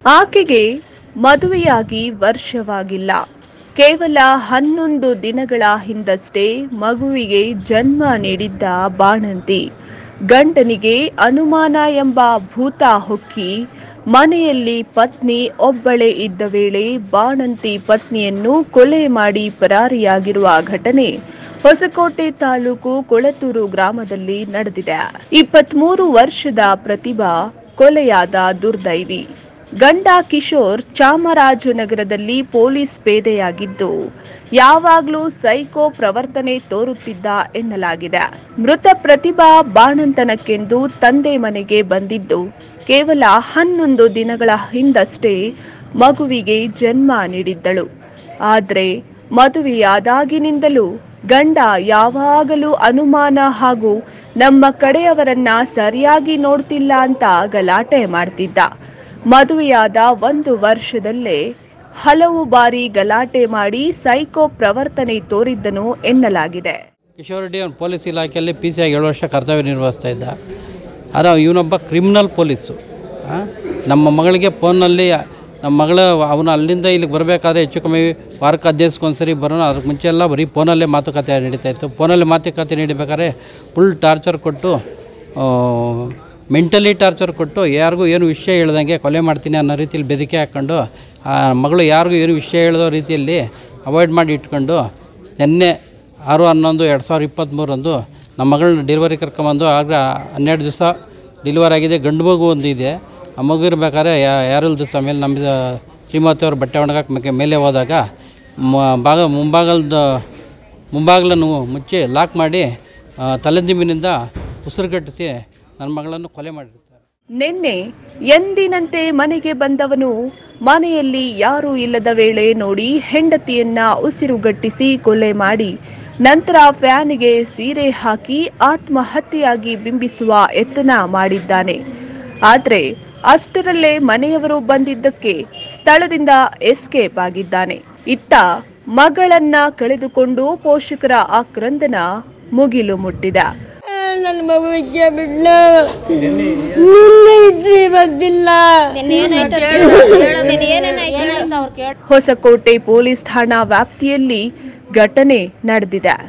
ಆಕೆಗೆ ಮದುವೆಯಾಗಿ ವರ್ಷವಾಗಿಲ್ಲ ಕೇವಲ ಹನ್ನೊಂದು ದಿನಗಳ ಹಿಂದಷ್ಟೇ ಮಗುವಿಗೆ ಜನ್ಮ ನೀಡಿದ್ದ ಬಾಣಂತಿ ಗಂಡನಿಗೆ ಅನುಮಾನ ಎಂಬ ಭೂತ ಹೊಕ್ಕಿ ಮನೆಯಲ್ಲಿ ಪತ್ನಿ ಒಬ್ಬಳೇ ಇದ್ದ ವೇಳೆ ಬಾಣಂತಿ ಪತ್ನಿಯನ್ನು ಕೊಲೆ ಮಾಡಿ ಪರಾರಿಯಾಗಿರುವ ಘಟನೆ ಹೊಸಕೋಟೆ ತಾಲೂಕು ಕೊಳತೂರು ಗ್ರಾಮದಲ್ಲಿ ನಡೆದಿದೆ ಇಪ್ಪತ್ಮೂರು ವರ್ಷದ ಪ್ರತಿಭಾ ಕೊಲೆಯಾದ ದುರ್ದೈವಿ ಗಂಡ ಕಿಶೋರ್ ಚಾಮರಾಜನಗರದಲ್ಲಿ ಪೊಲೀಸ್ ಪೇದೆಯಾಗಿದ್ದು ಯಾವಾಗಲೂ ಸೈಕೋ ಪ್ರವರ್ತನೆ ತೋರುತ್ತಿದ್ದ ಎನ್ನಲಾಗಿದೆ ಮೃತ ಪ್ರತಿಭಾ ಬಾಣಂತನಕ್ಕೆಂದು ತಂದೆ ಮನೆಗೆ ಬಂದಿದ್ದು ಕೇವಲ ಹನ್ನೊಂದು ದಿನಗಳ ಹಿಂದಷ್ಟೇ ಮಗುವಿಗೆ ಜನ್ಮ ನೀಡಿದ್ದಳು ಆದರೆ ಮದುವೆಯಾದಾಗಿನಿಂದಲೂ ಗಂಡ ಯಾವಾಗಲೂ ಅನುಮಾನ ಹಾಗೂ ನಮ್ಮ ಕಡೆಯವರನ್ನ ಸರಿಯಾಗಿ ನೋಡ್ತಿಲ್ಲ ಅಂತ ಗಲಾಟೆ ಮಾಡ್ತಿದ್ದ ಮದುವೆಯಾದ ಒಂದು ವರ್ಷದಲ್ಲೇ ಹಲವು ಬಾರಿ ಗಲಾಟೆ ಮಾಡಿ ಸೈಕೋ ಪ್ರವರ್ತನೆ ತೋರಿದ್ದನು ಎನ್ನಲಾಗಿದೆ ಕಿಶೋರ್ ರೆಡ್ಡಿ ಅವನು ಪೊಲೀಸ್ ಇಲಾಖೆಯಲ್ಲಿ ಪಿ ಸಿ ಆಗಿ ಏಳು ವರ್ಷ ಕರ್ತವ್ಯ ನಿರ್ವಹಿಸ್ತಾ ಇದ್ದ ಆದರೆ ಇವನೊಬ್ಬ ಕ್ರಿಮಿನಲ್ ಪೊಲೀಸು ಆ? ನಮ್ಮ ಮಗಳಿಗೆ ಫೋನಲ್ಲಿ ನಮ್ಮ ಮಗಳು ಅವನು ಅಲ್ಲಿಂದ ಇಲ್ಲಿಗೆ ಬರಬೇಕಾದ್ರೆ ಹೆಚ್ಚು ಕಮ್ಮಿ ವಾರಕ್ಕೆ ಹದಿನೈದು ಬರೋಣ ಅದಕ್ಕೆ ಮುಂಚೆ ಎಲ್ಲ ಬರೀ ಫೋನಲ್ಲೇ ಮಾತುಕತೆ ನಡೀತಾ ಇತ್ತು ಫೋನಲ್ಲಿ ಮಾತುಕತೆ ನಡಿಬೇಕಾದ್ರೆ ಫುಲ್ ಟಾರ್ಚರ್ ಕೊಟ್ಟು ಮೆಂಟಲಿ ಟಾರ್ಚರ್ ಕೊಟ್ಟು ಯಾರಿಗೂ ಏನು ವಿಷಯ ಹೇಳ್ದಂಗೆ ಕೊಲೆ ಮಾಡ್ತೀನಿ ಅನ್ನೋ ರೀತಿಯಲ್ಲಿ ಬೆದರಿಕೆ ಹಾಕ್ಕೊಂಡು ಆ ಮಗಳು ಯಾರಿಗೂ ಏನು ವಿಷಯ ಹೇಳೋ ರೀತಿಯಲ್ಲಿ ಅವಾಯ್ಡ್ ಮಾಡಿ ಇಟ್ಕೊಂಡು ನಿನ್ನೆ ಆರು ಹನ್ನೊಂದು ಎರಡು ಸಾವಿರದ ಇಪ್ಪತ್ತ್ಮೂರಂದು ನಮ್ಮ ಮಗಳನ್ನ ಡೆಲಿವರಿ ಕರ್ಕೊಂಬಂದು ಆಗ ಹನ್ನೆರಡು ದಿವಸ ಡೆಲಿವರ್ ಆಗಿದೆ ಗಂಡು ಮಗು ಒಂದು ಇದೆ ಆ ಮಗು ಇರ್ಬೇಕಾದ್ರೆ ಯಾರಿಲ್ದ ಆಮೇಲೆ ನಮ್ಮ ಶ್ರೀಮತಿ ಅವ್ರ ಬಟ್ಟೆ ಒಣಗಕ್ಕೆ ಮೇಲೆ ಹೋದಾಗ ಮ- ಭಾಗ ಮುಂಭಾಗದ ಮುಂಭಾಗಲನ್ನು ಮುಚ್ಚಿ ಲಾಕ್ ಮಾಡಿ ಆ, ತಲೆದಿಂಬಿನಿಂದ ಉಸಿರುಗಟ್ಟಿಸಿ ನನ್ನ ಮಗಳನ್ನು ಕೊಲೆ ಮಾಡಿರ್ತಾರೆ ನಿನ್ನೆ ಎಂದಿನಂತೆ ಮನೆಗೆ ಬಂದವನು ಮನೆಯಲ್ಲಿ ಯಾರೂ ಇಲ್ಲದ ವೇಳೆ ನೋಡಿ ಹೆಂಡತಿಯನ್ನ ಉಸಿರುಗಟ್ಟಿಸಿ ಕೊಲೆ ಮಾಡಿ ನಂತರ ಫ್ಯಾನ್ಗೆ ಸೀರೆ ಹಾಕಿ ಆತ್ಮಹತ್ಯೆಯಾಗಿ ಬಿಂಬಿಸುವ ಯತ್ನ ಮಾಡಿದ್ದಾನೆ ಆದರೆ ಅಷ್ಟರಲ್ಲೇ ಮನೆಯವರು ಬಂದಿದ್ದಕ್ಕೆ ಸ್ಥಳದಿಂದ ಎಸ್ಕೇಪ್ ಆಗಿದ್ದಾನೆ ಇತ್ತ ಮಗಳನ್ನ ಕಳೆದುಕೊಂಡು ಪೋಷಕರ ಆಕ್ರಂದನ ಮುಗಿಲು ಮುಟ್ಟಿದ ನನ್ನ ಮಗುವಿಗೆ ಬಿಡ್ಲ ನಿನ್ನೆ ಇದ್ರಿ ಬಂದಿಲ್ಲ ಹೊಸಕೋಟೆ ಪೊಲೀಸ್ ಠಾಣಾ ವ್ಯಾಪ್ತಿಯಲ್ಲಿ ಘಟನೆ ನಡೆದಿದೆ